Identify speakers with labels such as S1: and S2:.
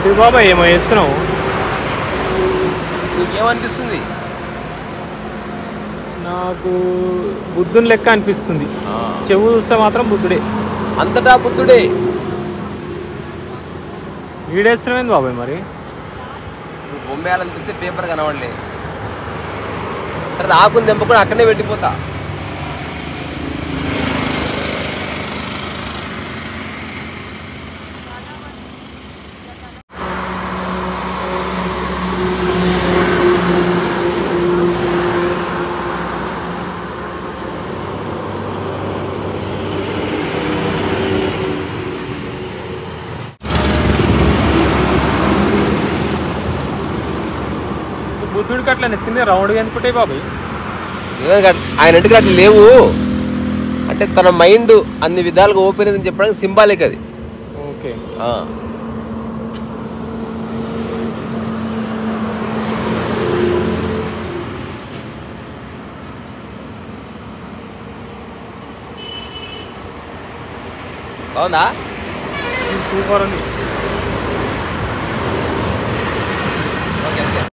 S1: ఏంటిది బాబాయ్ ఏమో చేస్తున్నావు
S2: నీకేమనిపిస్తుంది
S1: నాకు బుద్ధుని లెక్క అనిపిస్తుంది చెవు చూస్తే మాత్రం బుద్ధుడే
S2: అంతటా బుద్ధుడే
S1: వీడేస్తున్నామేంది బాబాయ్ మరి
S2: నువ్వు బొమ్మేయాలనిపిస్తే పేపర్ కనవడలే తర్వాత ఆకుని తెంపుకొని అక్కడనే పెట్టిపోతా
S1: బుద్ధుడికి అట్లా నెత్తింది రౌండ్గా ఎందుకుంటాయి బాబాయ్
S2: ఏమైనా గట్- ఆయన ఇంటికి అట్లా లేవు అంటే తన మైండ్ అన్ని విధాలుగా ఓపెన్ అయిందని చెప్పడానికి సింబాలిక్ అది
S1: ఓకే
S2: ఆ. బాగుందా
S1: సూపర్ ఉంది